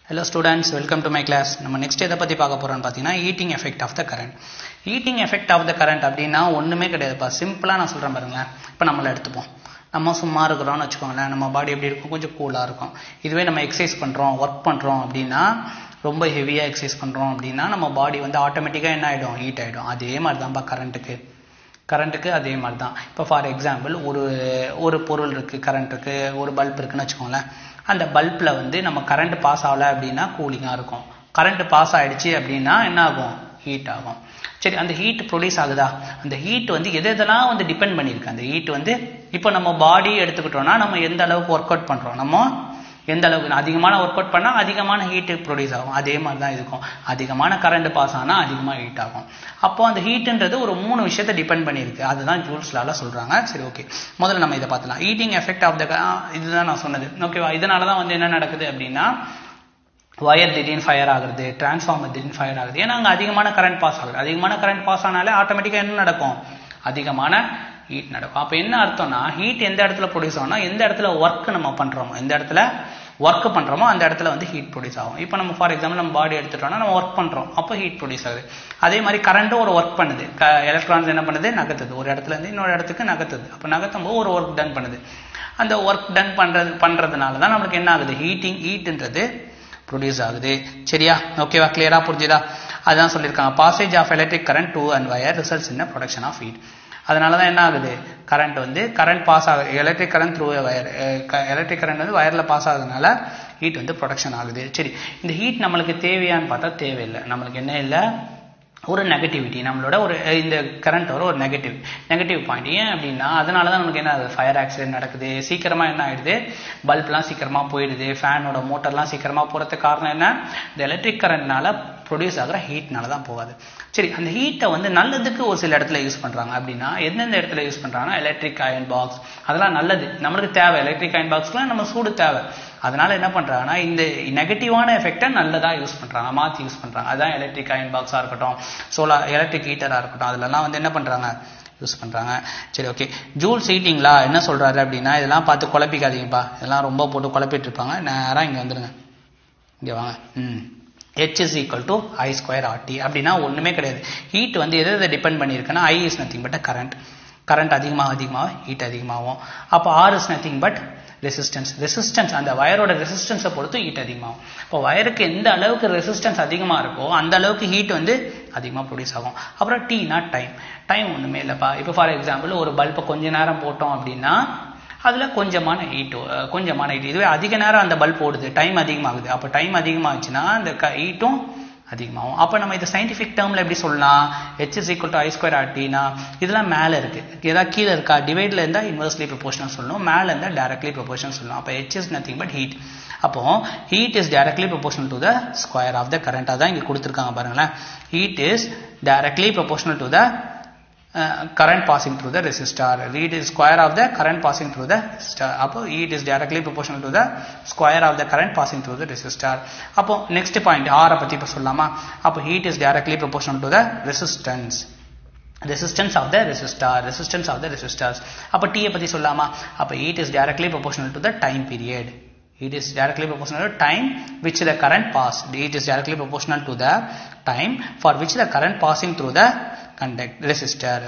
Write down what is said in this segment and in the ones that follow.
Hello students welcome to my class நம்ம next எதை பற்றி பார்க்க போகிறோம்னு பார்த்தீங்கன்னா heating effect of the current heating effect of the current அப்படின்னா ஒன்றுமே கிடையாதுப்பா சிம்பிளாக நான் சொல்கிறேன் பாருங்களேன் இப்போ நம்மளை எடுத்துப்போம் நம்ம சும்மா இருக்கிறோம்னு வச்சுக்கோங்களேன் நம்ம பாடி எப்படி இருக்கும் கொஞ்சம் கூலாக இருக்கும் இதுவே நம்ம எக்ஸசைஸ் பண்ணுறோம் ஒர்க் பண்ணுறோம் அப்படின்னா ரொம்ப ஹெவியாக எக்ஸசைஸ் பண்ணுறோம் அப்படின்னா நம்ம பாடி வந்து ஆட்டோமேட்டிக்காக என்ன ஆகிடும் ஹீட் ஆகிடும் அதே மாதிரி தான்ப்பா கரண்ட்டுக்கு கரண்ட்டுக்கு அதே மாதிரி தான் இப்போ ஃபார் எக்ஸாம்பிள் ஒரு ஒரு பொருள் இருக்குது கரண்ட் இருக்குது ஒரு பல்ப் இருக்குன்னு வச்சுக்கோங்களேன் அந்த பல்பில் வந்து நம்ம கரண்ட் பாஸ் ஆகலை அப்படின்னா கூலிங்காக இருக்கும் கரண்ட் பாஸ் ஆகிடுச்சு அப்படின்னா என்ன ஆகும் ஹீட் ஆகும் சரி அந்த ஹீட் ப்ரொடியூஸ் ஆகுதா அந்த ஹீட் வந்து எது எதெல்லாம் வந்து டிபெண்ட் பண்ணியிருக்கு அந்த ஹீட் வந்து இப்போ நம்ம பாடி எடுத்துக்கிட்டோம்னா நம்ம எந்த அளவுக்கு ஒர்க் அவுட் பண்ணுறோம் நம்ம எந்த அளவுக்கு அதிகமான ஒர்க் அவுட் பண்ணால் அதிகமான ஹீட்டு ப்ரொடியூஸ் ஆகும் அதே மாதிரி தான் இருக்கும் அதிகமான கரண்ட் பாஸ் ஆனால் அதிகமாக ஹீட் ஆகும் அப்போ அந்த ஹீட்டுன்றது ஒரு மூணு விஷயத்தை டிபெண்ட் பண்ணியிருக்கு அதுதான் ஜூல்ஸ்லால சொல்கிறாங்க சரி ஓகே முதல்ல நம்ம இதை பார்த்துலாம் ஈட்டிங் எஃபெக்ட் ஆஃப் த இதுதான் நான் சொன்னது ஓகேவா இதனால தான் வந்து என்ன நடக்குது அப்படின்னா ஒயர் திடீர்னு ஃபயர் ஆகுறது டிரான்ஸ்ஃபார்மர் திடீர்னு ஃபயர் ஆகுது ஏன்னா அங்கே அதிகமான கரண்ட் பாஸ் ஆகுது அதிகமான கரண்ட் பாஸ் ஆனாலே ஆட்டோமேட்டிக்காக என்ன நடக்கும் அதிகமான ஹீட் நடக்கும் அப்போ என்ன அர்த்தம்னா ஹீட் எந்த இடத்துல ப்ரொடியூஸ் ஆகும்னா எந்த இடத்துல ஒர்க் நம்ம பண்ணுறோமோ எந்த இடத்துல ஒர்க் பண்ணுறோமோ அந்த இடத்துல வந்து ஹீட் ப்ரொடியூஸ் ஆகும் இப்போ நம்ம ஃபார் எக்ஸாம்பிள் நம்ம பாடி எடுத்துட்டோம்னா நம்ம ஒர்க் பண்ணுறோம் அப்போ ஹீட் ப்ரொடியூஸ் ஆகுது அதே மாதிரி கரண்ட்டும் ஒரு ஒர்க் பண்ணுது க எலக்ட்ரான்ஸ் என்ன பண்ணுது நகர்த்துது ஒரு இடத்துல இருந்து இன்னொரு இடத்துக்கு நகர்த்துது அப்போ நகர்த்தும் போது ஒரு ஒர்க் டன் பண்ணுது அந்த ஒர்க் டன் பண்ணுறது பண்ணுறதுனால தான் நம்மளுக்கு என்ன ஆகுது ஹீட்டிங் ஹீட்ன்றது ப்ரொடியூஸ் ஆகுது சரியா ஓகேவா கிளியரா புரிஞ்சுதா அதான் சொல்லியிருக்காங்க passage of electric current to and wire results in production of heat அதனால தான் என்ன ஆகுது கரண்ட் வந்து கரண்ட் பாஸ் ஆகுது electric current through wire electric current வந்து வயரில் பாஸ் ஆகுதுனால ஹீட் வந்து ப்ரொடக்ஷன் ஆகுது சரி இந்த ஹீட் நம்மளுக்கு தேவையான்னு பார்த்தா தேவையில்லை நம்மளுக்கு என்ன இல்லை ஒரு நெகட்டிவிட்டி நம்மளோட ஒரு இந்த கரண்ட் வர ஒரு நெகட்டிவ் நெகட்டிவ் பாயிண்ட் ஏன் அப்படின்னா அதனால தான் நமக்கு என்ன ஆகுது ஃபயர் ஆக்சிடென்ட் நடக்குது சீக்கிரமாக என்ன ஆயிடுது பல்ப்லாம் சீக்கிரமாக போயிடுது ஃபேனோட மோட்டர்லாம் சீக்கிரமாக போகிறதுக்கு காரணம் என்ன இந்த எலக்ட்ரிக் கரண்ட்னால ப்ரொடியூஸ் ஆகிற ஹீட்னால தான் போகாது சரி அந்த ஹீட்டை வந்து நல்லதுக்கு ஒரு சில இடத்துல யூஸ் பண்ணுறாங்க அப்படின்னா எந்தெந்த இடத்துல யூஸ் பண்ணுறாங்கன்னா எலக்ட்ரிக் அயன் பாக்ஸ் அதெல்லாம் நல்லது நம்மளுக்கு தேவை எலக்ட்ரிக் அயன் பாக்ஸ்க்குலாம் நம்ம சூடு தேவை அதனால என்ன பண்ணுறாங்கன்னா இந்த நெகட்டிவான எஃபெக்டை நல்லதாக யூஸ் பண்ணுறாங்க மாற்றி யூஸ் பண்ணுறாங்க அதான் எலக்ட்ரிக் அயன் பாக்ஸாக இருக்கட்டும் சோலார் எலக்ட்ரிக் ஹீட்டராக இருக்கட்டும் அதிலலாம் வந்து என்ன பண்ணுறாங்க யூஸ் பண்ணுறாங்க சரி ஓகே ஜூல் சீட்டிங்களா என்ன சொல்கிறாரு அப்படின்னா இதெல்லாம் பார்த்து குழப்பிக்காதீங்கப்பா இதெல்லாம் ரொம்ப போட்டு குழப்பிட்டு இருப்பாங்க நேராக இங்கே வந்துடுங்க இங்கே வாங்க ம் H is equal to I square RT அப்படின்னா ஒன்றுமே கிடையாது ஹீட் வந்து எதை எதை டிபெண்ட் பண்ணியிருக்குன்னா I is nothing but current current அதிகமாக அதிகமாக ஹீட் அதிகமாகும் அப்போ R is nothing but resistance resistance அந்த வயரோட ரெசிஸ்டன்ஸை பொறுத்து ஹீட் அதிகமாகும் இப்போ வயருக்கு எந்த அளவுக்கு ரெசிஸ்டன்ஸ் அதிகமாக இருக்கோ அந்த அளவுக்கு ஹீட் வந்து அதிகமாக ப்ரொடியூஸ் ஆகும் அப்புறம் டீனா டைம் டைம் ஒன்றுமே இல்லைப்பா இப்போ ஃபார் எக்ஸாம்பிள் ஒரு பல்பை கொஞ்ச நேரம் போட்டோம் அப்படின்னா அதில் கொஞ்சமான ஹீட் கொஞ்சமான ஹீட் இதுவே அதிக நேரம் அந்த பல்ப் ஓடுது டைம் அதிகமாகுது அப்போ டைம் அதிகமாகுச்சுன்னா அந்த க ஹீட்டும் அதிகமாகும் அப்போ நம்ம இதை சயின்டிஃபிக் டேர்மில் எப்படி சொல்லலாம் H is equal to I square ஆர்டினா இதெல்லாம் மேலே இருக்குது ஏதாவது கீழே இருக்கா டிவைடில் இருந்தால் இன்வெர்ஸ்லி ப்ரொபோஷனல் சொல்லணும் மேலே இருந்தால் டேரக்ட்லி ப்ரொபோஷனல் சொல்லணும் அப்போ H is nothing but heat அப்போ heat is directly proportional to the square of the current அதான் இங்கே கொடுத்துருக்காங்க பாருங்களேன் heat is directly proportional to the Uh, current passing through the resistor. Read is square of the current passing through the resistor. அப்போ heat is directly proportional to the square of the current passing through the resistor. அப்போ next point R பத்தி இப்ப சொல்லலாமா அப்போ heat is directly proportional to the resistance. resistance of the resistor resistance of the resistors அப்ப T பத்தி சொல்லலாமா அப்ப heat is directly proportional to the time period it is directly proportional to time which the current pass it is directly proportional to the time for which the current passing through the conduct resistor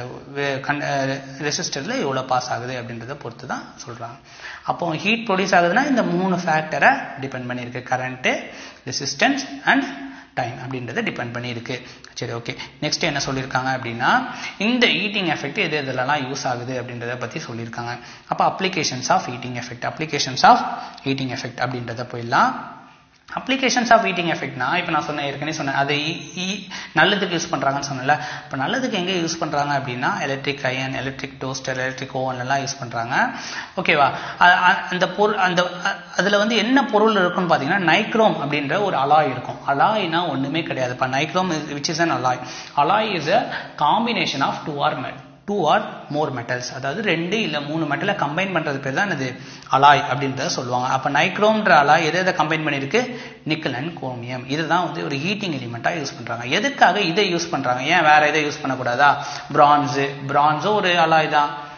ரெசிஸ்டரில் எவ்வளோ pass ஆகுது அப்படின்றத பொறுத்து தான் சொல்கிறாங்க அப்போ heat produce ஆகுதுன்னா இந்த மூணு ஃபேக்டரை டிபெண்ட் பண்ணியிருக்கு கரண்ட்டு ரெசிஸ்டன்ஸ் அண்ட் டைம் அப்படின்றத டிபெண்ட் பண்ணியிருக்கு சரி ஓகே நெக்ஸ்ட் என்ன சொல்லியிருக்காங்க அப்படின்னா இந்த ஈட்டிங் எஃபெக்ட் எது எதுலலாம் யூஸ் ஆகுது அப்படின்றத பற்றி சொல்லியிருக்காங்க அப்போ applications of heating effect applications of heating effect அப்படின்றத போயிடலாம் அப்ளிகேஷன்ஸ் ஆஃப் ஈட்டிங் எஃபெக்ட்னா இப்போ நான் சொன்னேன் ஏற்கனவே சொன்னேன் அதை நல்லதுக்கு யூஸ் பண்ணுறாங்கன்னு சொன்னல இப்போ நல்லதுக்கு எங்கே யூஸ் பண்ணுறாங்க அப்படின்னா electric iron electric toaster electric ஓவன்லாம் யூஸ் பண்ணுறாங்க ஓகேவா அந்த பொருள் அந்த அதில் வந்து என்ன பொருள் இருக்குன்னு பார்த்தீங்கன்னா நைக்ரோம் அப்படின்ற ஒரு அலாய் இருக்கும் அலாய்னா ஒன்றுமே கிடையாது இப்போ nichrome which is an alloy alloy is a combination of two or met two or more metals அதாவது ரெண்டு இல்லை மூணு மெட்டலை கம்பைன் பண்ணுறது பேர் தான் இது அலாய் அப்படின்றத சொல்லுவாங்க அப்போ நைக்ரோம்ன்ற அலாய் எதை எதை கம்பைன் பண்ணியிருக்கு நிக்கல் அண்ட் குரோமியம் இதுதான் வந்து ஒரு ஹீட்டிங் எலிமெண்ட்டாக யூஸ் பண்ணுறாங்க எதுக்காக இதை யூஸ் பண்ணுறாங்க ஏன் வேற எதை யூஸ் பண்ணக்கூடாதா பிரான்ஸு பிரான்ஸும் ஒரு அலாய் தான்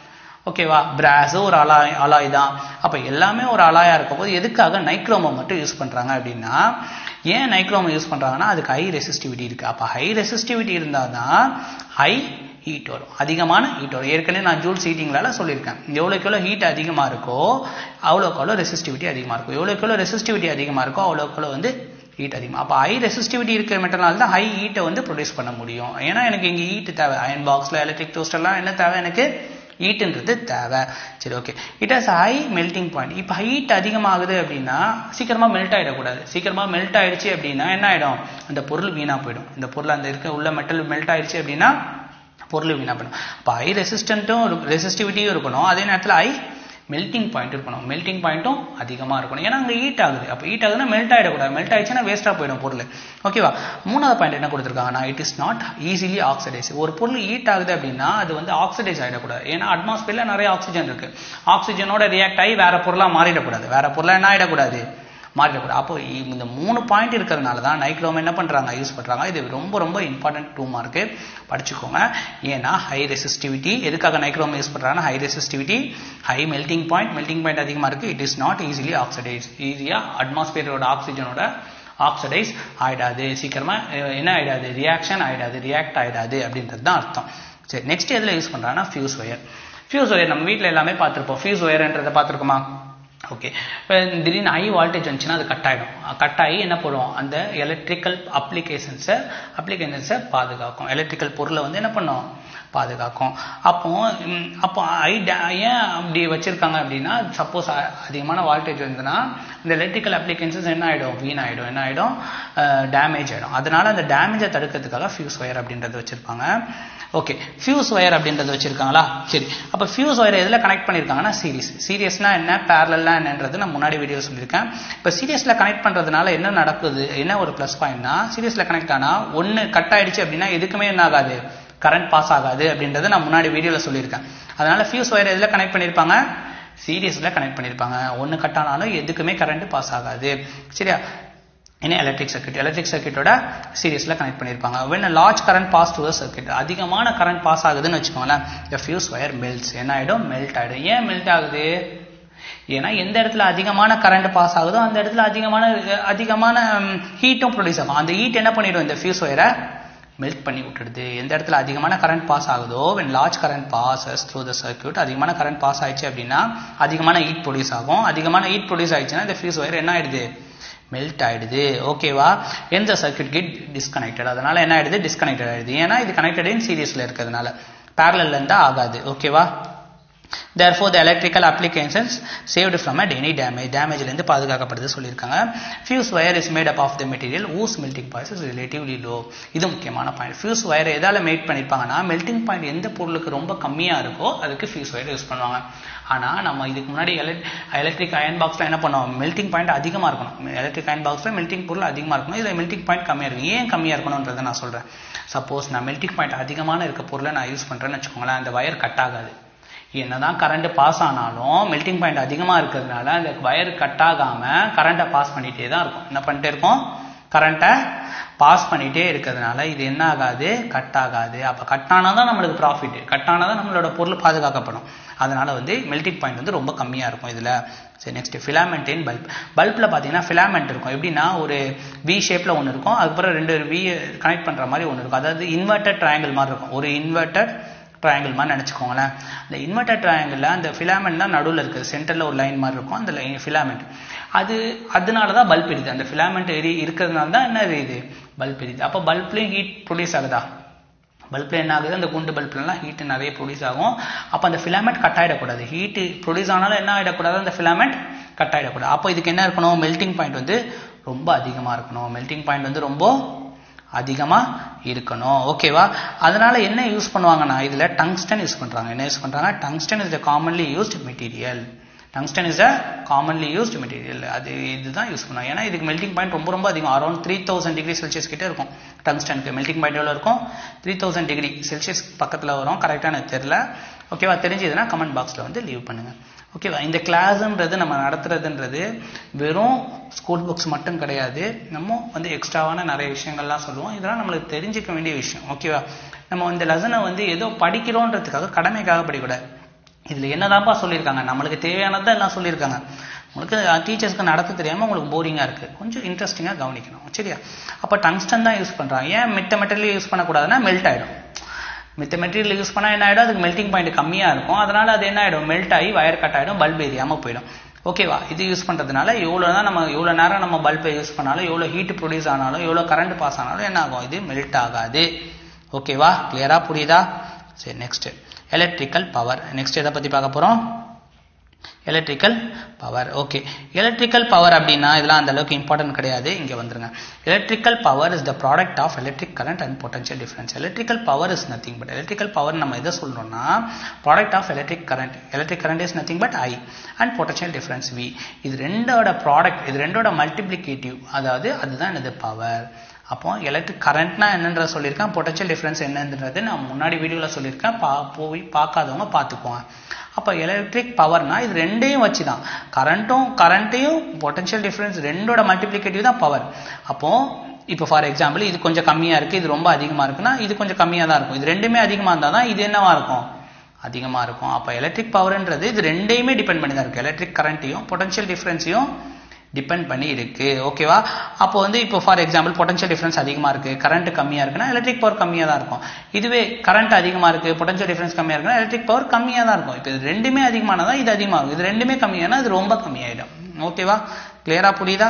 ஓகேவா பிராஸும் ஒரு அலாய் அலாய் தான் அப்போ எல்லாமே ஒரு அலாயா இருக்கும் போது எதுக்காக நைக்ரோமோ மட்டும் யூஸ் பண்ணுறாங்க அப்படின்னா ஏன் நைக்ரோமோ யூஸ் பண்ணுறாங்கன்னா அதுக்கு ஹை ரெசிஸ்டிவிட்டி இருக்குது அப்போ ஹை ரெசிஸ்டிவிட்டி இருந்தால் தான் ஹை ஹீட் வரும் அதிகமான ஹீட் வரும் ஏற்கனவே நான் ஜூல்ஸ் ஹீட்டிங்லால சொல்லியிருக்கேன் எவ்வளோக்கு எவ்வளோ ஹீட் அதிகமாக இருக்கோ அவ்வளோக்கு அவ்வளோ ரெசிஸ்டிவிட்டி அதிகமாக இருக்கும் எவ்வளோக்கு எவ்வளோ ரெசிஸ்டிவிட்டி அதிகமாக இருக்கோ அவ்வளோக்கு அவ்வளோ வந்து ஹீட் அதிகமாக அப்போ ஹை ரெசிஸ்டிவிட்டி இருக்கிற மெட்டனால் தான் ஹை ஹீட்டை வந்து ப்ரொடியூஸ் பண்ண முடியும் ஏன்னா எனக்கு இங்கே ஹீட் தேவை அயன் பாக்ஸில் எலக்ட்ரிக் டோஸ்டர்லாம் என்ன தேவை எனக்கு ஹீட்டுன்றது தேவை சரி okay it has high melting point இப்போ ஹீட் அதிகமாகுது அப்படின்னா சீக்கிரமாக மெல்ட் ஆகிடக்கூடாது சீக்கிரமாக மெல்ட் ஆயிடுச்சு அப்படின்னா என்ன ஆகிடும் அந்த பொருள் வீணாக போயிடும் இந்த பொருள் அந்த இருக்க உள்ள மெட்டல் மெல்ட் ஆயிடுச்சு அப்படின்னா பொருள் வீணாக போயிடும் அப்போ ஹை ரெசிஸ்டண்ட்டும் ரெசிஸ்டிவிட்டியும் இருக்கணும் அதே நேரத்தில் ஹை மெல்டிங் பாயிண்ட் இருக்கணும் மெல்டிங் பாயிண்ட்டும் அதிகமாக இருக்கணும் ஏன்னா அங்கே ஹீட் ஆகுது அப்போ ஹீட் ஆகுதுன்னா மெல்ட் ஆகிடக்கூடாது மெல்ட் ஆயிடுச்சுன்னா வேஸ்ட்டாக போயிடும் பொருள் ஓகேவா மூணாவது பாயிண்ட் என்ன கொடுத்துருக்காங்கன்னா it is not easily oxidise ஒரு பொருள் ஹீட் ஆகுது அப்படின்னா அது வந்து ஆக்சிடைஸ் ஆகிடக்கூடாது ஏன்னா அட்மாஸ்பியரில் நிறைய ஆக்சிஜன் இருக்கு ஆக்சிஜனோட ரியாக்ட் ஆகி வேற பொருளாக மாறிடக்கூடாது வேற பொருளாக என்ன ஆகிடக்கூடாது மாறிடக்கூடாது அப்போ இந்த மூணு பாயிண்ட் இருக்கிறதுனால தான் நைக்ரோம் என்ன பண்ணுறாங்க யூஸ் பண்ணுறாங்க இது ரொம்ப ரொம்ப இம்பார்ட்டன்ட் டூ மார்க்கு படிச்சுக்கோங்க ஏன்னா ஹை ரெசிஸ்டிவிட்டி எதுக்காக நைக்ரோம் யூஸ் பண்ணுறாங்கன்னா high resistivity high melting point melting point அதிகமாக இருக்குது it is not easily oxidise ஈஸியாக அட்மாஸ்பியரோட ஆக்சிஜனோட ஆக்சிடைஸ் ஆயிடாது சீக்கிரமாக என்ன ஆயிடாது ரியாக்ஷன் ஆயிடாது ரியாக்ட் ஆயிடாது அப்படின்றது தான் அர்த்தம் சரி நெக்ஸ்ட் எதில் யூஸ் பண்ணுறாங்கன்னா ஃபியூஸ் ஒயர் ஃபியூஸ் ஒயர் நம்ம வீட்டில் எல்லாமே பார்த்துருப்போம் ஃபியூஸ் ஒயர்ன்றதை பார்த்துருக்கோமா ஓகே இப்போ திடீர்னு ஹை வால்டேஜ் வந்துச்சுன்னா அது கட் ஆகிடும் கட் ஆகி என்ன பண்ணுவோம் அந்த எலக்ட்ரிக்கல் அப்ளிகேஷன்ஸை அப்ளிகேஷன்ஸை பாதுகாக்கும் எலக்ட்ரிக்கல் பொருளை வந்து என்ன பண்ணும் பாதுகாக்கும் அப்போ அப்போ ஐ ஏன் அப்படி வச்சிருக்காங்க அப்படின்னா சப்போஸ் அதிகமான வால்டேஜ் இருந்ததுன்னா இந்த எலக்ட்ரிக்கல் அப்ளிகேஷன்ஸ் என்ன ஆகிடும் வீண் ஆகிடும் என்ன ஆகிடும் டேமேஜ் ஆகிடும் அதனால அந்த டேமேஜை தடுக்கிறதுக்காக ஃபியூஸ் ஒயர் அப்படின்றது வச்சிருப்பாங்க ஓகே ஃபியூஸ் ஒயர் அப்படின்றது வச்சிருக்காங்களா சரி அப்போ ஃபியூஸ் ஒயர் எதில் கனெக்ட் பண்ணியிருக்காங்கன்னா சீரிஸ் சீரியஸ்னா என்ன பேரலா என்னன்றது நான் முன்னாடி வீடியோ சொல்லியிருக்கேன் இப்போ சீரியஸில் கனெக்ட் பண்ணுறதுனால என்ன நடக்குது என்ன ஒரு ப்ளஸ் பாயிண்ட்னா சீரியஸில் கனெக்ட் ஆனால் ஒன்று கட் ஆயிடுச்சு அப்படின்னா எதுக்குமே என்ன ஆகாது கரண்ட் பாஸ் ஆகாது அப்படின்றத நான் முன்னாடி வீடியோவில் சொல்லியிருக்கேன் அதனால ஃபியூஸ் ஒயர் எதில் கனெக்ட் பண்ணியிருப்பாங்க சீரியஸில் கனெக்ட் பண்ணியிருப்பாங்க ஒன்று கட் ஆனாலும் எதுக்குமே கரண்ட் பாஸ் ஆகாது சரியா என்ன எலக்ட்ரிக் சர்க்கியூட் எலக்ட்ரிக் சர்க்கியூட்டோட சீரியஸில் கனெக்ட் பண்ணியிருப்பாங்க when large current pass to circuit அதிகமான கரண்ட் பாஸ் ஆகுதுன்னு வச்சுக்கோங்களேன் இந்த ஃபியூஸ் ஒயர் மெல்ட்ஸ் என்ன ஆகிடும் மெல்ட் ஆகிடும் ஏன் மெல்ட் ஆகுது ஏன்னா எந்த இடத்துல அதிகமான கரண்ட் பாஸ் ஆகுதோ அந்த இடத்துல அதிகமான அதிகமான ஹீட்டும் ப்ரொடியூஸ் ஆகும் அந்த ஹீட் என்ன பண்ணிடும் இந்த ஃபியூஸ் ஒயரை மெல்ட் பண்ணி விட்டுடுது எந்த இடத்துல அதிகமான கரண்ட் பாஸ் ஆகுதோ when large current passes through the circuit அதிகமான கரண்ட் பாஸ் ஆயிடுச்சு அப்படின்னா அதிகமான ஹீட் ப்ரொடியூஸ் ஆகும் அதிகமான ஹீட் ப்ரொடியூஸ் ஆயிடுச்சுன்னா இந்த ஃபியூஸ் ஒயர் என்ன ஆயிடுது மெல்ட் ஆயிடுது ஓகேவா எந்த சர்க்கியூட் கெட் டிஸ்கனெக்டட் அதனால என்ன ஆயிடுது டிஸ்கனெக்டட் ஆயிடுது ஏன்னா இது கனெக்டட் இன் சீரியஸ்ல இருக்கிறதுனால பேரலில் இருந்தால் ஆகாது ஓகேவா therefore the electrical applications saved from at any damage டேமேஜ்ல இருந்து பாதுகாக்கப்படுது சொல்லியிருக்காங்க fuse wire is made up of the material whose melting point is relatively low இது முக்கியமான பாயிண்ட் ஃபியூஸ் வயர் எதால மேட் பண்ணிருப்பாங்கன்னா மெல்டிங் பாயிண்ட் எந்த பொருளுக்கு ரொம்ப கம்மியா இருக்கோ அதுக்கு ஃபியூஸ் வயர் யூஸ் பண்ணுவாங்க ஆனா நம்ம இதுக்கு முன்னாடி எலக்ட்ரிக் அயன் பாக்ஸ்ல என்ன பண்ணுவோம் மெல்டிங் பாயிண்ட் அதிகமா இருக்கணும் எலக்ட்ரிக் அயன் பாக்ஸ்ல மெல்டிங் பொருள் அதிகமா இருக்கணும் இதுல மெல்டிங் பாயிண்ட் கம்மியா இருக்கும் ஏன் கம்மியா இருக்கணும்ன்றதை நான் சொல்றேன் சப்போஸ் நான் மெல்டிங் பாயிண்ட் அதிகமான இருக்க பொருளை நான் யூஸ் பண்றேன்னு வச்சுக்கோங்களேன் அந்த வயர் கட் ஆகாது என்னதான் கரண்ட் பாஸ் ஆனாலும் மெல்டிங் பாயிண்ட் அதிகமாக இருக்கிறதுனால அந்த வயர் கட் ஆகாம கரண்ட்டை பாஸ் பண்ணிட்டே தான் இருக்கும் என்ன பண்ணிட்டே இருக்கும் கரண்ட்டை பாஸ் பண்ணிட்டே இருக்கிறதுனால இது என்ன ஆகாது கட் ஆகாது அப்போ கட் ஆனால் தான் நம்மளுக்கு ப்ராஃபிட் கட் ஆனால் தான் நம்மளோட பொருள் பாதுகாக்கப்படும் அதனால வந்து மெல்டிங் பாயிண்ட் வந்து ரொம்ப கம்மியாக இருக்கும் இதில் சரி நெக்ஸ்ட் ஃபிலாமெண்ட் இன் பல்ப் பல்பில் பார்த்தீங்கன்னா ஃபிலாமெண்ட் இருக்கும் எப்படின்னா ஒரு வி ஷேப்பில் ஒன்று இருக்கும் அதுக்கப்புறம் ரெண்டு வி கனெக்ட் பண்ணுற மாதிரி ஒன்று இருக்கும் அதாவது இன்வெர்டட் ட்ரையாங்கிள் மாதிரி இருக்கும் ஒரு இன்வெர்டட் ட்ரையாங்கிள் மாதிரி நினச்சிக்கோங்களேன் இந்த இன்வெர்டர் ட்ரையாங்கிளில் அந்த ஃபிலாமெண்ட் தான் நடுவில் இருக்குது சென்டரில் ஒரு லைன் மாதிரி இருக்கும் அந்த லைன் ஃபிலாமெண்ட் அது அதனால தான் பல்ப் எரியுது அந்த ஃபிலாமெண்ட் எரி இருக்கிறதுனால தான் என்ன எரியுது பல்ப் எரியுது அப்போ பல்ப்லேயும் ஹீட் ப்ரொடியூஸ் ஆகுதா பல்பில் என்ன ஆகுது அந்த குண்டு பல்ப்லாம் ஹீட் நிறைய ப்ரொடியூஸ் ஆகும் அப்போ அந்த ஃபிலாமெண்ட் கட் ஆகிடக்கூடாது ஹீட்டு ப்ரொடியூஸ் ஆனாலும் என்ன ஆகிடக்கூடாது அந்த ஃபிலாமெண்ட் கட் ஆகிடக்கூடாது அப்போ இதுக்கு என்ன இருக்கணும் மெல்டிங் பாயிண்ட் வந்து ரொம்ப அதிகமாக இருக்கணும் மெல்டிங் பாயிண்ட் வந்து ரொம்ப அதிகமாக இருக்கணும் ஓகேவா அதனால என்ன யூஸ் பண்ணுவாங்கன்னா இதில் டங்ஸ்டன் யூஸ் பண்ணுறாங்க என்ன யூஸ் பண்ணுறாங்க tungsten is the commonly used material tungsten is a commonly used material அது இதுதான் யூஸ் பண்ணுவாங்க ஏன்னா இதுக்கு மெல்டிங் பாயிண்ட் ரொம்ப ரொம்ப அதிகம் around three thousand degree Celsius கிட்ட இருக்கும் டங்ஸ்டனுக்கு மெல்டிங் பாயிண்ட் எவ்வளோ இருக்கும் த்ரீ தௌசண்ட் டிகிரி செல்சியஸ் பக்கத்தில் வரும் கரெக்டாக எனக்கு தெரில ஓகேவா தெரிஞ்சதுன்னா கமெண்ட் பாக்ஸில் வந்து லீவ் பண்ணுங்கள் ஓகேவா இந்த கிளாஸுன்றது நம்ம நடத்துறதுன்றது வெறும் ஸ்கூல் புக்ஸ் மட்டும் கிடையாது நம்ம வந்து எக்ஸ்ட்ராவான நிறைய விஷயங்கள்லாம் சொல்லுவோம் இதெல்லாம் நம்மளுக்கு தெரிஞ்சுக்க வேண்டிய விஷயம் ஓகேவா நம்ம இந்த லெசனை வந்து ஏதோ படிக்கிறோன்றதுக்காக கடமைக்காக படிக்கூடாது இதில் என்னதான்ப்பா சொல்லியிருக்காங்க நம்மளுக்கு தேவையானது தான் எல்லாம் சொல்லியிருக்காங்க உங்களுக்கு டீச்சர்ஸ்க்கு நடத்த தெரியாமல் உங்களுக்கு போரிங்காக இருக்குது கொஞ்சம் இன்ட்ரெஸ்டிங்காக கவனிக்கணும் சரியா அப்போ டங்ஸ்டன் தான் யூஸ் பண்ணுறாங்க ஏன் மித்த மெட்டீரியல் யூஸ் பண்ணக்கூடாதுன்னா மெல்ட் ஆகிடும் மித்த மெட்டீரியல் யூஸ் பண்ணால் என்ன ஆகிடும் அதுக்கு மெல்ட்டிங் பாயிண்ட் கம்மியாக இருக்கும் அதனால் அது என்ன ஆகிடும் மெல்ட் ஆகி வயர் கட் ஆகிடும் பல்ப் எரியாமல் போயிடும் ஓகேவா இது யூஸ் பண்ணுறதுனால எவ்வளோ தான் நம்ம எவ்வளோ நேரம் நம்ம பல்பை யூஸ் பண்ணாலும் எவ்வளோ ஹீட் ப்ரொடியூஸ் ஆனாலும் எவ்வளோ கரண்ட் பாஸ் ஆனாலும் என்ன ஆகும் இது மெல்ட் ஆகாது ஓகேவா கிளியராக புரியுதா சரி நெக்ஸ்ட் எலக்ட்ரிக்கல் பவர் நெக்ஸ்ட் எதை பற்றி பார்க்க போகிறோம் electrical power okay electrical power அப்படின்னா இதெல்லாம் அந்த அளவுக்கு இம்பார்ட்டன்ட் கிடையாது இங்கே வந்துருங்க electrical power is the product of electric current and potential difference electrical power is nothing but electrical power நம்ம எதை சொல்லணும்னா product of electric current electric current is nothing but I and potential difference V இது ரெண்டோட product இது ரெண்டோட multiplicative அதாவது அதுதான் எனது பவர் அப்போ எலக்ட்ரிக் கரண்ட்னா என்னன்றத சொல்லியிருக்கேன் பொட்டன்ஷியல் டிஃபரன்ஸ் என்னன்றது நான் முன்னாடி வீடியோவில் சொல்லியிருக்கேன் பா போய் பார்க்காதவங்க பார்த்துக்குவாங்க அப்போ எலக்ட்ரிக் பவர்னா இது ரெண்டையும் வச்சு தான் கரண்ட்டும் கரண்ட்டையும் பொட்டன்ஷியல் டிஃபரன்ஸ் ரெண்டோட மல்டிப்ளிகேட்டிவ் தான் பவர் அப்போ இப்போ ஃபார் எக்ஸாம்பிள் இது கொஞ்சம் கம்மியாக இருக்குது இது ரொம்ப அதிகமாக இருக்குன்னா இது கொஞ்சம் கம்மியாக தான் இருக்கும் இது ரெண்டுமே அதிகமாக இருந்தால் தான் இது என்னவா இருக்கும் அதிகமாக இருக்கும் அப்போ எலக்ட்ரிக் பவர்ன்றது இது ரெண்டையுமே டிபெண்ட் பண்ணி தான் இருக்குது எலக்ட்ரிக் கரண்ட்டையும் பொட்டன்ஷியல் டிஃபரன்ஸையும் டிபெண்ட் பண்ணி இருக்கு ஓகேவா அப்போ வந்து இப்போ ஃபார் எக்ஸாம்பிள் பொட்டன்ஷியல் டிஃபரன்ஸ் அதிகமாக இருக்கு கரண்ட் கம்மியாக இருக்குன்னா எலக்ட்ரிக் பவர் கம்மியாக தான் இருக்கும் இதுவே கரண்ட் அதிகமாக இருக்கு பொட்டன்ஷியல் டிஃபரன்ஸ் கம்மியாக இருக்குன்னா எலக்ட்ரிக் பவர் கம்மியாக தான் இருக்கும் இப்போ இது ரெண்டுமே அதிகமானதா இது அதிகமாகும் இது ரெண்டுமே கம்மியானா இது ரொம்ப கம்மியாயிடும் ஓகேவா கிளியரா புரியுதா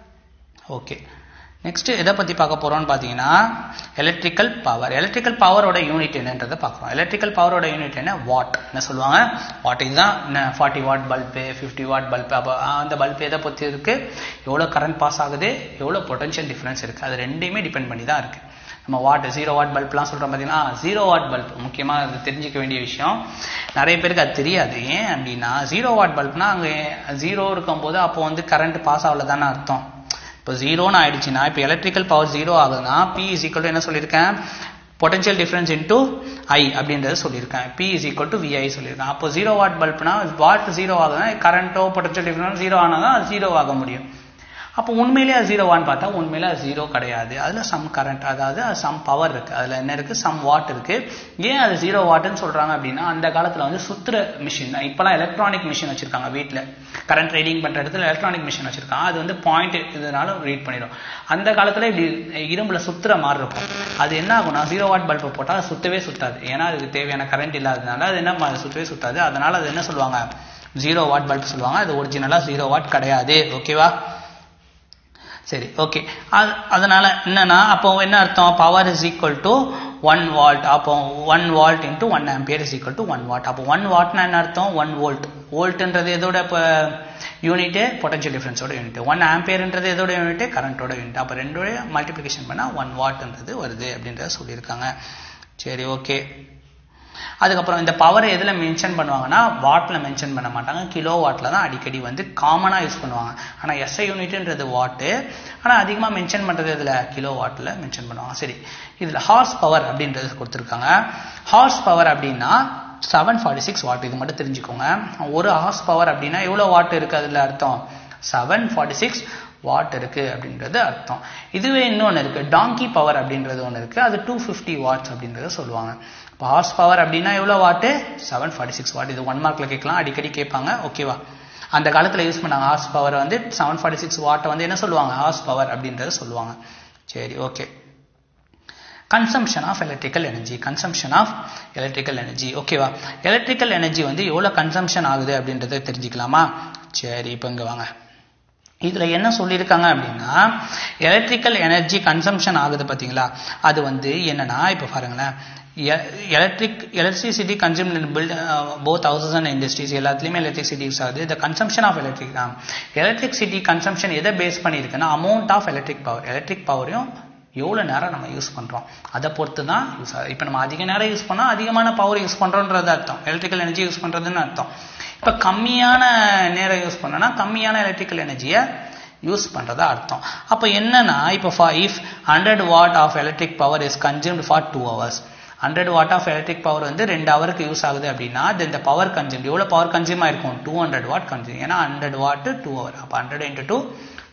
ஓகே நெக்ஸ்ட் எதை பற்றி பார்க்க போகிறோம்னு பார்த்தீங்கன்னா எலக்ட்ரிக்கல் பவர் எலக்ட்ரிக்கல் பவரோட யூனிட் என்னன்றதை பார்க்குறோம் எலக்ட்ரிக்கல் பவரோட யூனிட் என்ன வாட் என்ன சொல்லுவாங்க வாட் இதுதான் forty watt bulb fifty watt bulb அப்போ அந்த பல்பு எதை பற்றி இருக்குது எவ்வளோ கரண்ட் பாஸ் ஆகுது எவ்வளோ பொட்டன்ஷியல் டிஃப்ரென்ஸ் இருக்குது அது ரெண்டையுமே டிபெண்ட் பண்ணி தான் இருக்குது நம்ம வாட் ஜீரோ வாட் பல்ப்லாம் சொல்கிறோம் பார்த்தீங்கன்னா ஜீரோ வாட் பல்ப் முக்கியமாக அது தெரிஞ்சிக்க வேண்டிய விஷயம் நிறைய பேருக்கு அது தெரியாது ஏன் அப்படின்னா ஜீரோ வாட் பல்ப்னா அங்கே ஜீரோ இருக்கும்போது அப்போ வந்து கரண்ட் பாஸ் ஆகல தானே அர்த்தம் இப்போ ஜீரோன்னு ஆயிடுச்சுன்னா இப்போ எலக்ட்ரிக்கல் பவர் ஜீரோ ஆகுதுன்னா பி இஸ் ஈக்குவல் என்ன சொல்லியிருக்கேன் பொட்டன்ஷியல் டிஃபரன்ஸ் இன்டூ ஐ அப்படின்றத சொல்லியிருக்கேன் P is equal to V I சொல்லியிருக்கேன் அப்போ ஜீரோ வாட் பல்ப்னா வாட் ஜீரோ ஆகுதுன்னா கரண்ட்டோ பொட்டன்ஷியல் டிஃபரன்ஸ் ஜீரோ ஆனால் தான் அது ஜீரோ ஆக முடியும் அப்போ உண்மையிலே அது ஜீரோவான்னு பார்த்தா உண்மையிலே அது ஜீரோ கிடையாது அதில் சம் கரண்ட் அதாவது அது சம் பவர் இருக்கு அதில் என்ன இருக்கு சம் வாட் இருக்கு ஏன் அது ஜீரோ வாட்னு சொல்றாங்க அப்படின்னா அந்த காலத்தில் வந்து சுத்துற மிஷின் தான் இப்போலாம் எலக்ட்ரானிக் மிஷின் வச்சிருக்காங்க வீட்டில் கரண்ட் ரீடிங் பண்ற இடத்துல எலக்ட்ரானிக் மிஷின் வச்சிருக்காங்க அது வந்து பாயிண்ட் இதனால ரீட் பண்ணிடும் அந்த காலத்தில் இப்படி இரும்புல சுத்துற மாதிரி இருக்கும் அது என்ன ஆகும்னா ஜீரோ வாட் பல்பு போட்டால் அது சுத்தவே சுத்தாது ஏன்னா அதுக்கு தேவையான கரண்ட் இல்லாததுனால அது என்ன சுத்தவே சுத்தாது அதனால அது என்ன சொல்லுவாங்க ஜீரோ வாட் பல்ப் சொல்லுவாங்க அது ஒரிஜினலாக ஜீரோ வாட் கிடையாது ஓகேவா சரி ஓகே அது அதனால என்னன்னா அப்போ என்ன அர்த்தம் power is equal to one volt அப்போ one volt into one ampere is equal to one watt அப்போ ஒன் வாட்னா என்ன அர்த்தம் ஒன் வோல்ட் வோல்ட்ன்றது எதோட இப்போ யூனிட்டு பொட்டன்ஷியல் டிஃபரன்ஸோட யூனிட் ஒன் ஆம்பியர்ன்றது எதோட யூனிட் கரண்டோட யூனிட் அப்போ ரெண்டோட மல்டிப்ளிகேஷன் பண்ணால் ஒன் வாட்ன்றது வருது அப்படின்றத சொல்லியிருக்காங்க சரி ஓகே அதுக்கப்புறம் இந்த பவரை எதில் மென்ஷன் பண்ணுவாங்கன்னா வாட்டில் மென்ஷன் பண்ண மாட்டாங்க கிலோ வாட்டில் தான் அடிக்கடி வந்து காமனாக யூஸ் பண்ணுவாங்க ஆனால் எஸ்ஐ யூனிட்ன்றது வாட்டு ஆனால் அதிகமாக மென்ஷன் பண்ணுறது இதில் கிலோ வாட்டில் மென்ஷன் பண்ணுவாங்க சரி இதில் ஹார்ஸ் பவர் அப்படின்றது கொடுத்துருக்காங்க ஹார்ஸ் பவர் அப்படின்னா செவன் ஃபார்ட்டி சிக்ஸ் வாட் இது மட்டும் தெரிஞ்சுக்கோங்க ஒரு ஹார்ஸ் பவர் அப்படின்னா எவ்வளோ வாட் இருக்குது அதில் அர்த்தம் செவன் ஃபார்ட்டி சிக்ஸ் வாட் இருக்கு அப்படின்றது அர்த்தம் இதுவே இன்னொன்று இருக்கு டாங்கி பவர் அப்படின்றது ஒன்று இருக்கு அது டூ ஃபிஃப்டி வாட்ஸ் அப்படின்றத சொல்லுவாங்க இப்போ ஹார்ஸ் பவர் அப்படின்னா எவ்வளோ watt seven forty six watt இது ஒன் மார்க்ல கேட்கலாம் அடிக்கடி கேட்பாங்க ஓகேவா அந்த காலத்தில் யூஸ் பண்ணாங்க ஹார்ஸ் பவர் வந்து செவன் ஃபார்ட்டி சிக்ஸ் வாட்டை வந்து என்ன சொல்லுவாங்க ஹார்ஸ் பவர் அப்படின்றத சொல்லுவாங்க சரி okay consumption of electrical energy consumption of electrical energy ஓகேவா எலக்ட்ரிக்கல் எனர்ஜி வந்து எவ்வளோ கன்சம்ஷன் ஆகுது அப்படின்றத தெரிஞ்சுக்கலாமா சரி இப்போ இங்கே வாங்க இதில் என்ன சொல்லியிருக்காங்க அப்படின்னா எலக்ட்ரிக்கல் எனர்ஜி கன்சம்ஷன் ஆகுது பார்த்தீங்களா அது வந்து என்னன்னா இப்போ பாருங்களேன் electric electricity consume built both houses and industries எல்லாத்துலேயுமே எலக்ட்ரிசிட்டி யூஸ் ஆகுது the consumption of electric electricity consumption எதை பேஸ் பண்ணியிருக்குன்னா amount of electric power electric பவரையும் எவ்வளோ நேரம் நம்ம யூஸ் பண்ணுறோம் அதை பொறுத்து தான் யூஸ் ஆகுது இப்போ நம்ம அதிக நேரம் யூஸ் பண்ணால் அதிகமான பவர் யூஸ் பண்ணுறோன்றது அர்த்தம் எலக்ட்ரிக்கல் எனர்ஜி யூஸ் பண்ணுறதுன்னு அர்த்தம் இப்போ கம்மியான நேரம் யூஸ் பண்ணோன்னா கம்மியான எலக்ட்ரிக்கல் எனர்ஜியை யூஸ் பண்ணுறதா அர்த்தம் அப்போ என்னன்னா இப்போ for if hundred watt of electric power is consumed for two hours hundred watt of electric power வந்து ரெண்டு ஹவருக்கு யூஸ் ஆகுது அப்படின்னா இந்த பவர் கன்சியூம் எவ்வளோ பவர் கன்சியூம் ஆயிருக்கும் டூ ஹண்ட்ரட் வாட் கன்சியூம் ஏன்னா ஹண்ட்ரட் வாட் டூ ஹவர் அப்போ hundred into two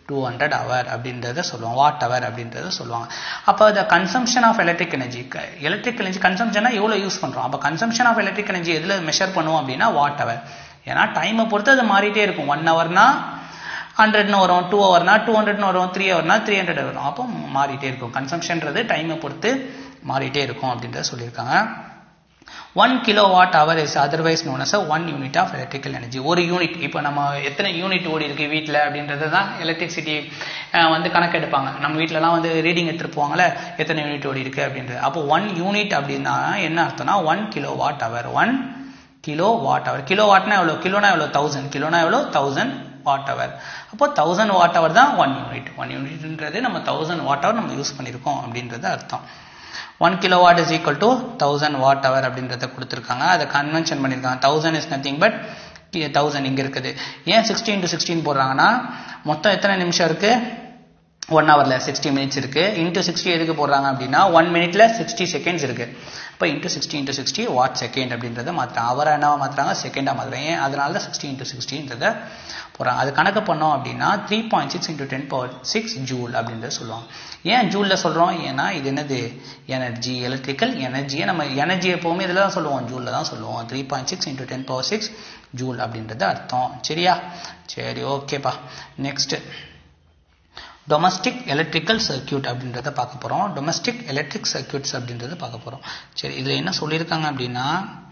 two hundred hour அப்படின்றத சொல்லுவாங்க வாட் ஹவர் அப்படின்றத சொல்லுவாங்க அப்போ the consumption of electric energy electric energy கன்சம்ஷனா எவ்வளோ யூஸ் பண்ணுறோம் அப்போ கன்சம்ஷன் ஆஃப் எலக்ட்ரிக் எனர்ஜி எதில் மெஷர் பண்ணுவோம் அப்படின்னா வாட் ஹவர் ஏன்னா டைமை பொறுத்து அது மாறிட்டே இருக்கும் ஒன் ஹவர்னா ஹண்ட்ரட்னு வரும் டூ ஹவர்னா டூ ஹண்ட்ரட்னு வரும் த்ரீ ஹவர்னா த்ரீ ஹண்ட்ரட் வரும் அப்போ மாறிட்டே இருக்கும் கன்சம்ஷன்றது டைமை பொறுத்து மாறிட்டே இருக்கும் அப்படின்றத சொல்லியிருக்காங்க one kilowatt hour is otherwise known as one unit of electrical energy ஒரு யூனிட் இப்போ நம்ம எத்தனை யூனிட் ஓடி இருக்கு வீட்டில் அப்படின்றது தான் எலக்ட்ரிசிட்டி வந்து கணக்கெடுப்பாங்க நம்ம வீட்டிலலாம் வந்து ரீடிங் எடுத்துட்டு போவாங்கல்ல எத்தனை யூனிட் ஓடி இருக்கு அப்படின்றது அப்போ ஒன் யூனிட் அப்படின்னா என்ன அர்த்தம்னா one kilowatt hour one kilowatt hour kilo வாட்னா எவ்வளோ கிலோனா எவ்வளோ தௌசண்ட் கிலோனா எவ்வளோ தௌசண்ட் வாட் ஹவர் அப்போ தௌசண்ட் வாட் ஹவர் தான் ஒன் யூனிட் ஒன் யூனிட்ன்றது நம்ம தௌசண்ட் வாட் ஹவர் நம்ம யூஸ் பண்ணியிருக்கோம் அப்படின்றது அர்த்தம் one kilowatt is equal to thousand watt hour அப்படின்றத கொடுத்துருக்காங்க அதை கன்வென்ஷன் பண்ணியிருக்காங்க thousand is nothing but thousand இங்கே இருக்குது ஏன் சிக்ஸ்டீன் டு சிக்ஸ்டீன் போடுறாங்கன்னா மொத்தம் எத்தனை நிமிஷம் இருக்குது ஒன் ஹவரில் சிக்ஸ்டி மினிட்ஸ் இருக்குது இன்ட்டு சிக்ஸ்டி எதுக்கு போடுறாங்க அப்படின்னா ஒன் மினிட்ல சிக்ஸ்டி செகண்ட்ஸ் இருக்குது இப்போ into sixty into sixty watt second அப்படின்றத மாற்றுறாங்க அவரை என்னவா மாற்றுறாங்க செகண்டாக மாற்றுறாங்க ஏன் அதனால தான் சிக்ஸ்டி இன்ட்டு சிக்ஸ்டின்றத போகிறாங்க அது கணக்கு பண்ணோம் அப்படின்னா three point six into ten power six joule அப்படின்றத சொல்லுவாங்க ஏன் ஜூலில் சொல்கிறோம் ஏன்னா இது என்னது எனர்ஜி எலக்ட்ரிக்கல் எனர்ஜியை நம்ம எனர்ஜி எப்போவுமே இதில் தான் சொல்லுவோம் ஜூலில் தான் சொல்லுவோம் three point six into ten power six joule அப்படின்றது அர்த்தம் சரியா சரி ஓகேப்பா நெக்ஸ்ட்டு டொமஸ்டிக் எலக்ட்ரிக்கல் சர்க்கியூட் அப்படின்றத பார்க்க போகிறோம் டொமஸ்டிக் எலக்ட்ரிக் சர்க்கியூட்ஸ் அப்படின்றத பார்க்க போகிறோம் சரி இதில் என்ன சொல்லியிருக்காங்க அப்படின்னா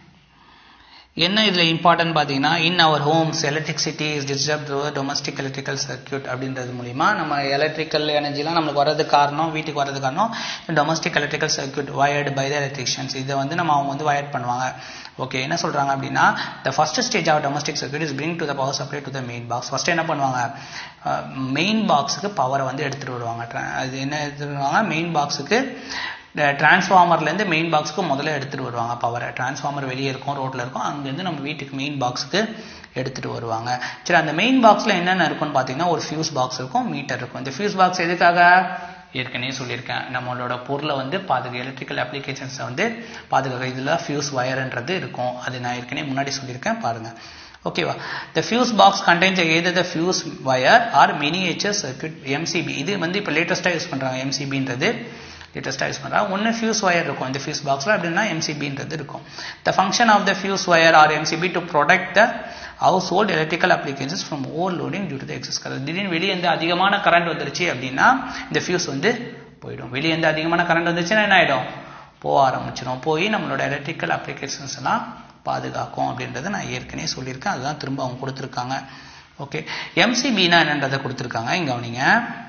என்ன இதில் இம்பார்ட்டன்ட் பார்த்தீங்கன்னா in our homes electricity is disturb domestic electrical circuit அப்படின்றது மூலிமா நம்ம எலக்ட்ரிக்கல் எனர்ஜிலாம் நம்மளுக்கு வரது காரணம் வீட்டுக்கு வரது காரணம் domestic electrical circuit wired by the electricians இதை வந்து நம்ம அவங்க வந்து வயர்ட் பண்ணுவாங்க ஓகே என்ன சொல்கிறாங்க அப்படின்னா the first stage of domestic circuit is bring to the power supply to the main box first என்ன பண்ணுவாங்க மெயின் பாக்ஸுக்கு பவரை வந்து எடுத்துகிட்டு வருவாங்க அது என்ன எடுத்துகிட்டு வருவாங்க மெயின் பாக்ஸுக்கு டிரான்ஸ்ஃபார்மர்லேருந்து மெயின் பாக்ஸுக்கு முதல்ல எடுத்துகிட்டு வருவாங்க பவரை டிரான்ஸ்ஃபார்மர் வெளியே இருக்கும் ரோட்டில் இருக்கும் அங்கேருந்து நம்ம வீட்டுக்கு மெயின் பாக்ஸுக்கு எடுத்துகிட்டு வருவாங்க சரி அந்த மெயின் பாக்ஸில் என்னென்ன இருக்கும்னு பார்த்தீங்கன்னா ஒரு ஃபியூஸ் பாக்ஸ் இருக்கும் மீட்டர் இருக்கும் இந்த ஃபியூஸ் பாக்ஸ் எதுக்காக ஏற்கனவே சொல்லியிருக்கேன் நம்மளோட பொருளை வந்து பாதுகா எலக்ட்ரிக்கல் அப்ளிகேஷன்ஸை வந்து பாதுகாக்க இதில் ஃபியூஸ் வயர்ன்றது இருக்கும் அது நான் ஏற்கனவே முன்னாடி சொல்லியிருக்கேன் பாருங்கள் ஓகேவா த ஃபியூஸ் பாக்ஸ் கண்டெய்ன்ஸ் எது the fuse wire or miniature circuit MCB இது வந்து இப்போ லேட்டஸ்ட்டாக யூஸ் பண்ணுறாங்க எம்சிபின்றது லேட்டஸ்ட்டாக யூஸ் பண்ணுறாங்க ஒன்று ஃபியூஸ் ஒயர் இருக்கும் இந்த ஃபியூஸ் பாக்ஸில் அப்படின்னா எம்சிபின்றது இருக்கும் the function of the fuse wire or MCB to protect the household electrical applications from overloading due to the excess current திடீர்னு வெளியே வந்து அதிகமான கரண்ட் வந்துருச்சு அப்படின்னா இந்த ஃபியூஸ் வந்து போயிடும் வெளியே வந்து அதிகமான கரண்ட் வந்துச்சுன்னா என்ன ஆகிடும் போக ஆரம்பிச்சிடும் போய் நம்மளோட எலக்ட்ரிக்கல் அப்ளிகேஷன்ஸ் எல்லாம் பாதுகாக்கும் அப்படின்றத நான் ஏற்கனவே சொல்லியிருக்கேன் அதுதான் திரும்ப அவங்க கொடுத்துருக்காங்க ஓகே எம்சிபினா என்னன்றதை கொடுத்துருக்காங்க இங்கே அவனிங்க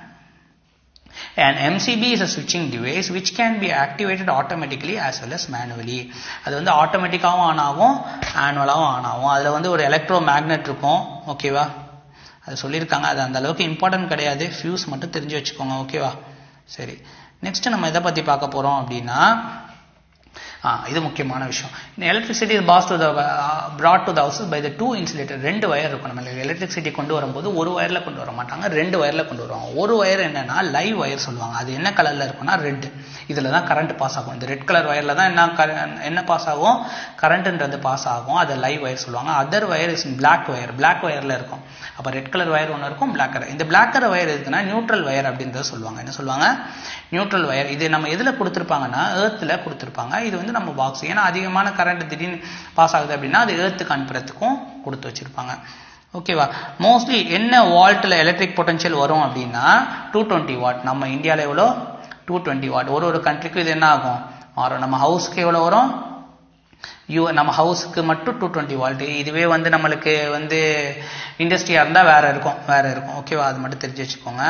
An MCB is a switching device which can be activated automatically as well as manually. அது வந்து ஆட்டோமேட்டிக்காகவும் ஆன் ஆகும் ஆனுவலாகவும் ஆன் ஆகும் அதில் வந்து ஒரு எலக்ட்ரோ மேக்னெட் இருக்கும் ஓகேவா அது சொல்லியிருக்காங்க அது அந்த அளவுக்கு இம்பார்ட்டன்ட் கிடையாது ஃபியூஸ் மட்டும் தெரிஞ்சு வச்சுக்கோங்க ஓகேவா சரி நெக்ஸ்ட் நம்ம எதை பற்றி பார்க்க போகிறோம் அப்படின்னா ஆ இது முக்கியமான விஷயம் இந்த electricity is pass to the brought to the house by the two insulator ரெண்டு ஒயர் இருக்கும் நம்ம எலக்ட்ரிசிட்டி கொண்டு வரும்போது ஒரு ஒயரில் கொண்டு வர மாட்டாங்க ரெண்டு ஒயரில் கொண்டு வருவாங்க ஒரு ஒயர் என்னன்னா லைவ் ஒயர் சொல்லுவாங்க அது என்ன கலரில் இருக்கும்னா ரெட் இதில் தான் கரண்ட் பாஸ் ஆகும் இந்த ரெட் கலர் ஒயரில் தான் என்ன என்ன பாஸ் ஆகும் கரண்ட்ன்றது பாஸ் ஆகும் அதை லைவ் ஒயர் சொல்லுவாங்க other wire is black wire black ஒயரில் இருக்கும் அப்போ ரெட் கலர் ஒயர் ஒன்று இருக்கும் பிளாக் கலர் இந்த பிளாக் கலர் ஒயர் இருக்குன்னா நியூட்ரல் ஒயர் அப்படின்றத சொல்லுவாங்க என்ன சொல்லுவாங்க நியூட்ரல் ஒயர் இது நம்ம எதில் கொடுத்துருப்பாங்கன்னா ஏர்த்தில் கொடுத்துருப்பாங்க இது வந்து நம்ம பாக்ஸ் ஏன்னா அதிகமான கரண்ட் திடீர்னு பாஸ் ஆகுது அப்படின்னா அது ஏர்த்துக்கு அனுப்புறதுக்கும் கொடுத்து வச்சிருப்பாங்க ஓகேவா மோஸ்ட்லி என்ன வால்ட்டில் எலக்ட்ரிக் பொட்டன்ஷியல் வரும் அப்படின்னா டூ டுவெண்ட்டி வாட் நம்ம இந்தியாவில் எவ்வளோ டூ டுவெண்ட்டி வாட் ஒரு ஒரு கண்ட்ரிக்கும் இது என்ன ஆகும் மாறும் நம்ம ஹவுஸ்க்கு எவ்வளோ வரும் யூ நம்ம ஹவுஸுக்கு மட்டும் டூ டுவெண்ட்டி வால்ட் இதுவே வந்து நம்மளுக்கு வந்து இண்டஸ்ட்ரியாக இருந்தால் வேறு இருக்கும் வேறு இருக்கும் ஓகேவா அது மட்டும் தெரிஞ்சு வச்சுக்கோங்க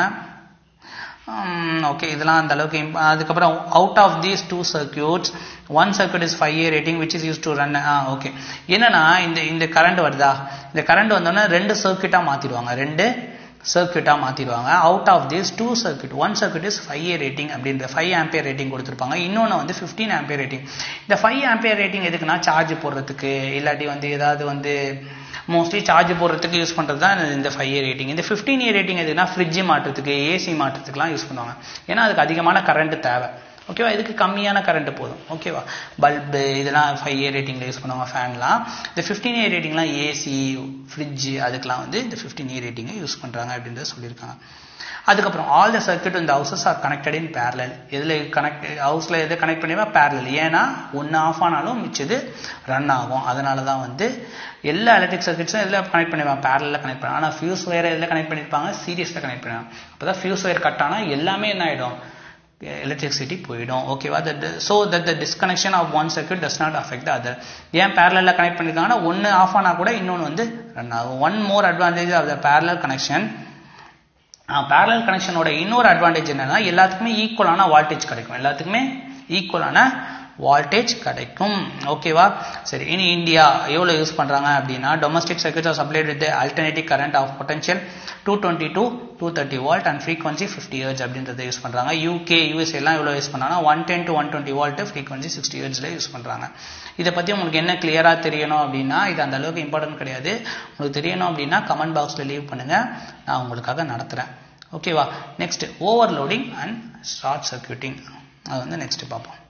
ஓகே இதெல்லாம் அந்த அளவுக்கு அதுக்கப்புறம் out of these two circuits one circuit is five year rating which is use to run ah okay என்னன்னா இந்த இந்த கரண்ட் வருதா இந்த கரண்ட் வந்தோடனே ரெண்டு சர்க்கியூட்டாக மாற்றிடுவாங்க ரெண்டு சர்க்கியூட்டாக மாற்றிடுவாங்க out of this two circuit one circuit is five year rating அப்படின்ற ஃபைவ் ஆம்பியர் ரேட்டிங் கொடுத்துருப்பாங்க இன்னொன்று வந்து ஃபிஃப்டீன் ஆம்பியர் ரேட்டிங் இந்த ஃபைவ் ஆம்பியர் ரேட்டிங் எதுக்குன்னா சார்ஜ் போடுறதுக்கு இல்லாட்டி வந்து ஏதாவது வந்து மோஸ்ட்லி சார்ஜ் போடுறதுக்கு யூஸ் பண்ணுறது தான் இந்த ஃபைவ் இயர் ரேட்டிங் இந்த ஃபிஃப்டீன் இயர் ரேட்டிங் எதுக்குன்னா ஃப்ரிட்ஜ் மாட்டுறதுக்கு ஏசி மாட்டுறதுக்குலாம் யூஸ் பண்ணுவாங்க ஏன்னா அதுக்கு அதிகமான கரண்ட் தேவை ஓகேவா இதுக்கு கம்மியான கரண்ட் போதும் ஓகேவா பல்பு இதெல்லாம் ஃபைவ் ஏ ரேட்டிங்கில் யூஸ் பண்ணுவாங்க ஃபேன்லாம் இந்த ஃபிஃப்டீன் ஏ ரேட்டிங்லாம் ஏசி ஃப்ரிட்ஜு அதுக்கெலாம் வந்து இந்த ஃபிஃப்டீன் ஏ ரேட்டிங்கை யூஸ் பண்ணுறாங்க அப்படின்றத சொல்லியிருக்காங்க அதுக்கப்புறம் ஆல் த சர்க்கியூட் இந்த houses are connected in parallel எதில் கனெக்ட் ஹவுஸில் எதை கனெக்ட் பண்ணிவா பேரலல் ஏன்னா ஒன்று ஆஃப் ஆனாலும் மிச்சது ரன் ஆகும் அதனால தான் வந்து எல்லா எலக்ட்ரிக் சர்க்கியூட்ஸும் எதில் கனெக்ட் பண்ணிடுவாங்க பேரலில் கனெக்ட் பண்ணுவாங்க ஆனால் ஃபியூஸ் ஒயரை எதில் கனெக்ட் பண்ணியிருப்பாங்க சீரியஸில் கனெக்ட் பண்ணுவாங்க அப்போ தான் ஃபியூஸ் ஒயர் கட் ஆனால் எல்லாமே என்ன ஆகிடும் எலக்ட்ரிசிட்டி போயிடும் ஓகேவா that so that the disconnection of one circuit does not affect the other ஏன் பேரலில் கனெக்ட் பண்ணியிருக்காங்கன்னா ஒன்று ஆஃப் ஆனால் கூட இன்னொன்று வந்து ரன் ஆகும் one more advantage of the parallel connection parallel கனெக்ஷனோட இன்னொரு அட்வான்டேஜ் என்னன்னா எல்லாத்துக்குமே ஈக்குவலான வால்டேஜ் கிடைக்கும் எல்லாத்துக்குமே ஈக்குவலான வால்டேஜ் கிடைக்கும் ஓகேவா சரி இனி இந்தியா எவ்வளோ யூஸ் பண்ணுறாங்க அப்படின்னா domestic circuits are supplied with alternative current of potential two twenty two two thirty volt and frequency fifty years அப்படின்றத யூஸ் பண்ணுறாங்க யூகே யூஎஸ் எல்லாம் எவ்வளோ யூஸ் பண்ணுறாங்க one ten to one twenty volt frequency sixty இயர்ஸில் use பண்ணுறாங்க இதை பற்றி உங்களுக்கு என்ன கிளியராக தெரியணும் அப்படின்னா இது அந்த அளவுக்கு இம்பார்ட்டன்ட் கிடையாது உங்களுக்கு தெரியணும் அப்படின்னா கமெண்ட் பாக்ஸில் லீவ் பண்ணுங்கள் நான் உங்களுக்காக நடத்துகிறேன் ஓகேவா next overloading and short circuiting அது வந்து நெக்ஸ்ட் பார்ப்போம்